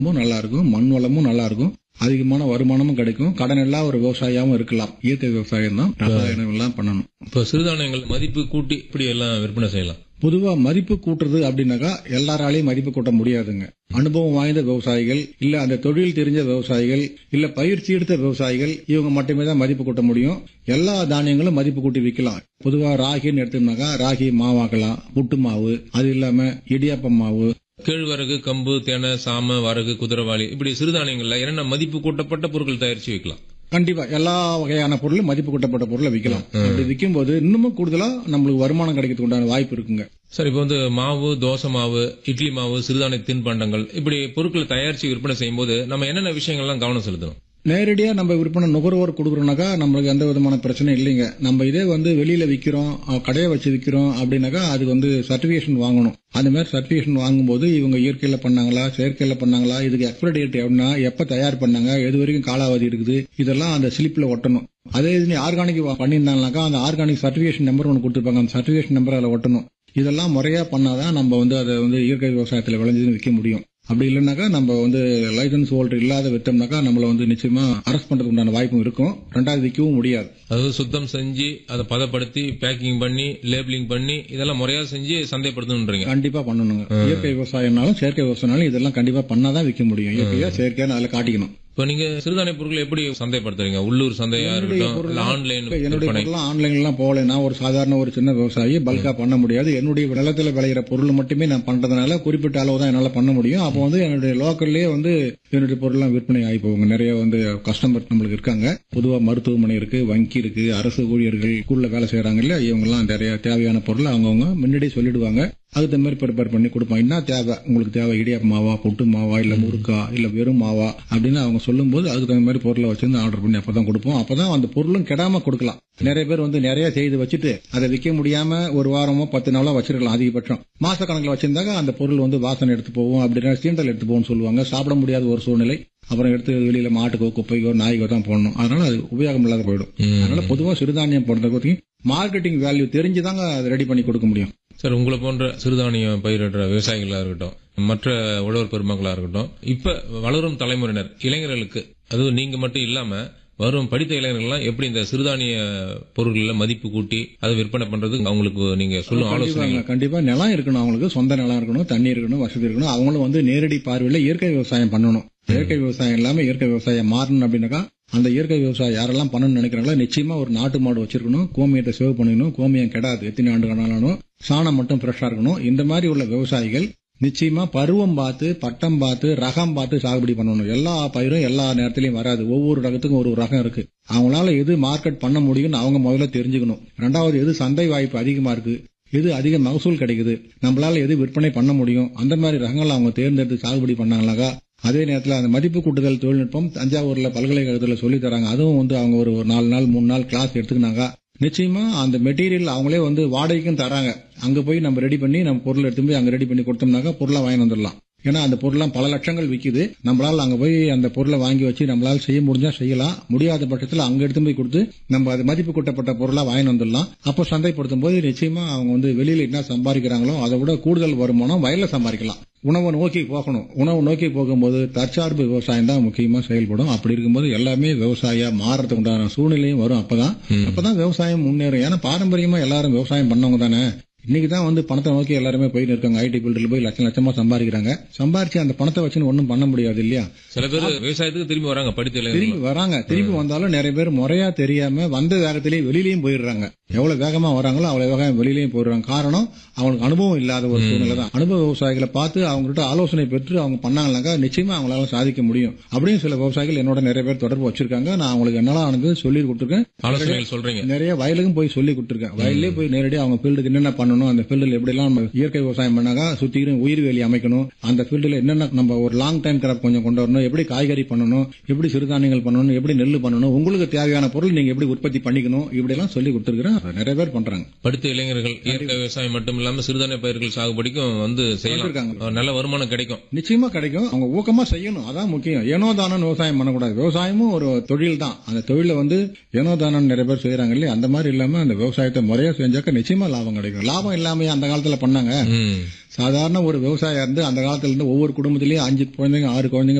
ரொம்ப நல்லா இருக்கும் மண் வளமும் நல்லா இருக்கும் அதிகமான வருமானமும் கிடைக்கும் கடன் இல்லா ஒரு விவசாயியாவும் இருக்கலாம் இயற்கை விவசாயம் தான் ரசாயனம் எல்லாம் பண்ணணும் இப்போ சிறுதானியங்கள் மதிப்பு கூட்டி இப்படி எல்லாம் விற்பனை செய்யலாம் பொதுவா மதிப்பு கூட்டுறது அப்படின்னாக்கா எல்லாராலையும் மதிப்பு கூட்ட முடியாதுங்க அனுபவம் வாய்ந்த விவசாயிகள் இல்ல அந்த தொழில் தெரிஞ்ச விவசாயிகள் இல்ல பயிற்சி எடுத்த விவசாயிகள் இவங்க மட்டுமே தான் மதிப்பு கூட்ட முடியும் எல்லா தானியங்களும் மதிப்பு கூட்டி விற்கலாம் பொதுவா ராகின்னு எடுத்தோம்னாக்கா ராகி மாவாக்கலாம் புட்டு மாவு அது இல்லாம இடியாப்பம் மாவு கேழ்வரகு கம்பு தேனை சாம வரகு குதிரவாளி இப்படி சிறுதானியங்கள்ல என்னென்ன மதிப்பு கூட்டப்பட்ட பொருட்கள் தயாரிச்சு வைக்கலாம் கண்டிப்பா எல்லா வகையான பொருளும் மதிப்பு கூட்டப்பட்ட பொருளை விற்கலாம் அப்படி விற்கும் போது இன்னமும் கூடுதலா நம்மளுக்கு வருமானம் கிடைக்கிறதுக்கு உண்டான வாய்ப்பு இருக்குங்க சார் இப்போ வந்து மாவு தோசை மாவு இட்லி மாவு சிறுதானிய தின்பண்டங்கள் இப்படி பொருட்களை தயாரிச்சு விற்பனை செய்யும்போது நம்ம என்னென்ன விஷயங்கள்லாம் கவனம் செலுத்தணும் நேரடியா நம்ம விற்பனை நுகர்வோர் கொடுக்குறோம்னாக்கா நம்மளுக்கு எந்த விதமான பிரச்சனையும் இல்லைங்க நம்ம இதே வந்து வெளியில விக்கிறோம் அஹ், கடையை வச்சு விக்கிறோம் அப்படின்னாக்கா அது வந்து சர்டிபிகேஷன் வாங்கணும் அந்த மாதிரி சர்டிபிகேஷன் வாங்கும்போது இவங்க இயற்கையில பண்ணாங்களா செயற்கையில பண்ணாங்களா இதுக்கு எக்ஸ்பைரி டேட் எப்படின்னா எப்ப தயார் பண்ணாங்க எது வரைக்கும் காலாவதி இருக்குது இதெல்லாம் அந்த ஸ்லிப்ல ஒட்டணும் அதே இது நீ ஆர்கானிக் பண்ணியிருந்தாங்கனாக்கா அந்த ஆர்கானிக் சர்டிபிகேஷன் நம்பர் ஒன்று கொடுத்துருப்பாங்க அந்த சர்டிபிகேஷன் நம்பர் அதில் ஒட்டணும் இதெல்லாம் முறையா பண்ணாதான் நம்ம வந்து அதை வந்து இயற்கை விவசாயத்துல விளைஞ்சதுன்னு விற்க முடியும் அப்படி இல்லைனாக்கா நம்ம வந்து லைசன்ஸ் ஹோல்டர் இல்லாத வித்தோம்னாக்கா நம்மள வந்து நிச்சயமா அரெஸ்ட் பண்றதுக்கு உண்டான வாய்ப்பும் இருக்கும் ரெண்டாவது விற்கவும் முடியாது அதாவது சுத்தம் செஞ்சு அதை பதப்படுத்தி பேக்கிங் பண்ணி லேபிளிங் பண்ணி இதெல்லாம் முறையா செஞ்சு சந்தைப்படுத்தணுன்றீங்க கண்டிப்பா பண்ணணுங்க இயற்கை விவசாயம்னாலும் செயற்கை விவசாயம்னாலும் இதெல்லாம் கண்டிப்பா பண்ணாதான் விற்க முடியும் இயற்கையா செயற்கையா அதில் காட்டிக்கணும் இப்போ நீங்க சிறுதானிய பொருட்களை எப்படி சந்தைப்படுத்துறீங்க உள்ளூர் சந்தையா இருக்கட்டும் இல்ல ஆன்லைன் இப்ப என்னுடைய விற்பனை பொருள் ஆன்லைன்லாம் போகல நான் ஒரு சாதாரண ஒரு சின்ன விவசாயி பல்கா பண்ண முடியாது என்னுடைய நிலத்துல விளையிற பொருள் மட்டுமே நான் பண்றதுனால குறிப்பிட்ட அளவு தான் என்னால பண்ண முடியும் அப்போ வந்து என்னுடைய லோக்கல்லே வந்து என்னுடைய பொருள்லாம் விற்பனை ஆகி போகுங்க நிறைய வந்து கஸ்டமர் நம்மளுக்கு இருக்காங்க பொதுவா மருத்துவமனை இருக்கு வங்கி இருக்கு அரசு ஊழியர்கள் ஸ்கூல்ல வேலை செய்யறாங்க இல்ல இவங்க எல்லாம் நிறைய தேவையான பொருள் அவங்கவுங்க முன்னாடியே சொல்லிடுவாங்க அதுக்கு தகுந்த மாதிரி ப்ரிப்பேர் பண்ணி கொடுப்போம் என்ன தேவை உங்களுக்கு தேவை இடியாப்ப மாவா புட்டு மாவா இல்ல முறுக்கா இல்ல வெறும் மாவா அப்படின்னு அவங்க சொல்லும்போது அதுக்கு தகுந்த மாதிரி பொருளை வச்சிருந்து ஆர்டர் பண்ணி அப்பதான் கொடுப்போம் அப்பதான் அந்த பொருளும் கெடாம கொடுக்கலாம் நிறைய பேர் வந்து நிறைய செய்து வச்சுட்டு அதை விற்க முடியாம ஒரு வாரமோ பத்து நாளோ வச்சிருக்கலாம் அதிகபட்சம் மாச கணக்குல வச்சிருந்தாங்க அந்த பொருள் வந்து வாசனை எடுத்து போகும் அப்படின்னா சீண்டல் எடுத்து போகும்னு சொல்லுவாங்க சாப்பிட முடியாத ஒரு சூழ்நிலை அப்புறம் எடுத்து வெளியில மாட்டுக்கோ குப்பைக்கோ நாய்க்கோ தான் போடணும் அதனால அது உபயோகம் இல்லாத போயிடும் அதனால பொதுவா சிறுதானியம் போடுறதுக்கு மார்க்கெட்டிங் வேல்யூ தெரிஞ்சுதாங்க அதை ரெடி பண்ணி கொடுக்க முடியும் சார் உங்களை போன்ற சிறுதானியம் பயிரிடுற விவசாயிகளா இருக்கட்டும் மற்ற உழவர் பெருமக்களா இருக்கட்டும் இப்ப வளரும் தலைமுறையினர் இளைஞர்களுக்கு அதுவும் நீங்க மட்டும் இல்லாம வரும் படித்த இளைஞர்கள்லாம் எப்படி இந்த சிறுதானிய பொருட்களை மதிப்பு கூட்டி அதை விற்பனை பண்றதுக்கு அவங்களுக்கு நீங்க சொல்லும் ஆலோசனை கண்டிப்பாங்க. கண்டிப்பா நிலம் இருக்கணும் அவங்களுக்கு சொந்த நிலம் இருக்கணும் தண்ணி இருக்கணும் வசதி இருக்கணும் அவங்களும் வந்து நேரடி பார்வையில இயற்கை விவசாயம் பண்ணணும் இயற்கை விவசாயம் இல்லாம இயற்கை விவசாயம் மாறணும் அப்படின்னாக்கா அந்த இயற்கை விவசாயம் யாரெல்லாம் பண்ணணும்னு நினைக்கிறாங்களோ நிச்சயமா ஒரு நாட்டு மாடு வச்சிருக்கணும் கோமியத்தை சேவ் பண்ணிக்கணும் கோமியம் கெடாது எத்தனை ஆண்டு காணாலும் சாணம் மட்டும் ஃப்ரெஷ்ஷா இருக்கணும் இந்த மாதிரி உள்ள விவசாயிகள் நிச்சயமா பருவம் பார்த்து பட்டம் பார்த்து ரகம் பார்த்து சாகுபடி பண்ணணும் எல்லா பயிரும் எல்லா நேரத்திலயும் வராது ஒவ்வொரு ரகத்துக்கும் ஒரு ஒரு ரகம் இருக்கு அவங்களால எது மார்க்கெட் பண்ண முடியும்னு அவங்க முதல்ல தெரிஞ்சுக்கணும் ரெண்டாவது எது சந்தை வாய்ப்பு அதிகமா இருக்கு எது அதிக மகசூல் கிடைக்குது நம்மளால எது விற்பனை பண்ண முடியும் அந்த மாதிரி ரகங்களை அவங்க தேர்ந்தெடுத்து சாகுபடி பண்ணாங்களாக்கா அதே நேரத்தில் அந்த மதிப்பு கூட்டுதல் தொழில்நுட்பம் தஞ்சாவூர்ல பல்கலைக்கழகத்தில் சொல்லி தராங்க அதுவும் வந்து அவங்க ஒரு ஒரு நாலு நாள் மூணு நாள் கிளாஸ் எடுத்துக்கினாங்க நிச்சயமா அந்த மெட்டீரியல் அவங்களே வந்து வாடகைக்கும் தராங்க அங்க போய் நம்ம ரெடி பண்ணி நம்ம பொருள் எடுத்து போய் அங்க ரெடி பண்ணி கொடுத்தோம்னாக்கா பொருளை வாங்கி வந்துடலாம் ஏன்னா அந்த பொருள்லாம் பல லட்சங்கள் விக்குது நம்மளால அங்க போய் அந்த பொருளை வாங்கி வச்சு நம்மளால செய்ய முடிஞ்சா செய்யலாம் முடியாத பட்சத்துல அங்க எடுத்து போய் கொடுத்து நம்ம அது மதிப்பு கூட்டப்பட்ட பொருளா வாங்கி வந்துடலாம் அப்போ சந்தைப்படுத்தும் போது நிச்சயமா அவங்க வந்து வெளியில என்ன சம்பாதிக்கிறாங்களோ அதை விட கூடுதல் வருமானம் வயல்ல சம்பாதிக்கலாம் உணவை நோக்கி போகணும் உணவு நோக்கி போகும்போது தற்சார்பு விவசாயம் தான் முக்கியமா செயல்படும் அப்படி இருக்கும்போது எல்லாமே விவசாயியா மாறதுக்கு உண்டான சூழ்நிலையும் வரும் அப்பதான் அப்பதான் விவசாயம் முன்னேறும் ஏன்னா பாரம்பரியமா எல்லாரும் விவசாயம் பண்ணவங்க தானே இன்னைக்கு தான் வந்து பணத்தை நோக்கி எல்லாருமே போயிட்டு இருக்காங்க ஐடி ஃபீல்டில் போய் லட்சம் லட்சமா சம்பாதிக்கிறாங்க சம்பாரிச்சு அந்த பணத்தை வச்சுன்னு ஒன்றும் பண்ண முடியாது இல்லையா சில பேர் விவசாயத்துக்கு திரும்பி வராங்க படித்த இளைஞர்கள் திரும்பி வராங்க திரும்பி வந்தாலும் நிறைய பேர் முறையா தெரியாம வந்த வேகத்திலேயே வெளியிலயும் போயிடுறாங்க எவ்வளவு வேகமா வராங்களோ அவ்வளவு வேகம் வெளியிலயும் போயிடுறாங்க காரணம் அவங்களுக்கு அனுபவம் இல்லாத ஒரு சூழ்நிலை தான் அனுபவ விவசாயிகளை பார்த்து அவங்ககிட்ட ஆலோசனை பெற்று அவங்க பண்ணாங்கனாக்கா நிச்சயமா அவங்களால சாதிக்க முடியும் அப்படின்னு சில விவசாயிகள் என்னோட நிறைய பேர் தொடர்பு வச்சிருக்காங்க நான் அவங்களுக்கு என்னெல்லாம் எனக்கு சொல்லி கொடுத்துருக்கேன் ஆலோசனைகள் சொல்றீங்க நிறைய வயலுக்கும் போய் சொல்லி கொடுத்துருக்கேன் வயல்லே போய் நேரடியாக அவங்க ஃபீல்டுக்கு என்னென்ன பண்ணணும் அந்த ஃபீல்டில் எப்படிலாம் நம்ம இயற்கை விவசாயம் பண்ணாக்கா சுத்திரும் உயிர் வேலி அமைக்கணும் அந்த ஃபீல்டில் என்னென்ன நம்ம ஒரு லாங் டைம் கிராப் கொஞ்சம் கொண்டு வரணும் எப்படி காய்கறி பண்ணணும் எப்படி சிறுதானியங்கள் பண்ணணும் எப்படி நெல் பண்ணணும் உங்களுக்கு தேவையான பொருள் நீங்க எப்படி உற்பத்தி பண்ணிக்கணும் இப்படி எல்லாம் சொல்லி கொடுத்துருக்கிறேன் நிறைய பேர் பண்றாங்க படித்த இளைஞர்கள் இயற்கை விவசாயம் மட்டும் இல்லாம சிறுதானிய பயிர்கள் சாகுபடிக்கும் வந்து செய்யலாம் வந்திருக்காங்க. நல்ல வருமானம் கிடைக்கும் நிச்சயமா கிடைக்கும் அவங்க ஊக்கமா செய்யணும் அதான் முக்கியம் ஏனோ தானம் விவசாயம் பண்ணக்கூடாது விவசாயமும் ஒரு தொழில் தான் அந்த தொழில வந்து ஏனோ தானம் நிறைய பேர் செய்யறாங்க இல்லையா அந்த மாதிரி இல்லாம அந்த விவசாயத்தை முறையா செஞ்சாக்க நிச்சயமா லாபம் கிடைக்கும் லாபம் லாபம் இல்லாம அந்த காலத்துல பண்ணாங்க ம் சாதாரண ஒரு விவசாயம் இருந்து அந்த காலத்துல இருந்து ஒவ்வொரு குடும்பத்திலயும் அஞ்சு குழந்தைங்க ஆறு குழந்தைங்க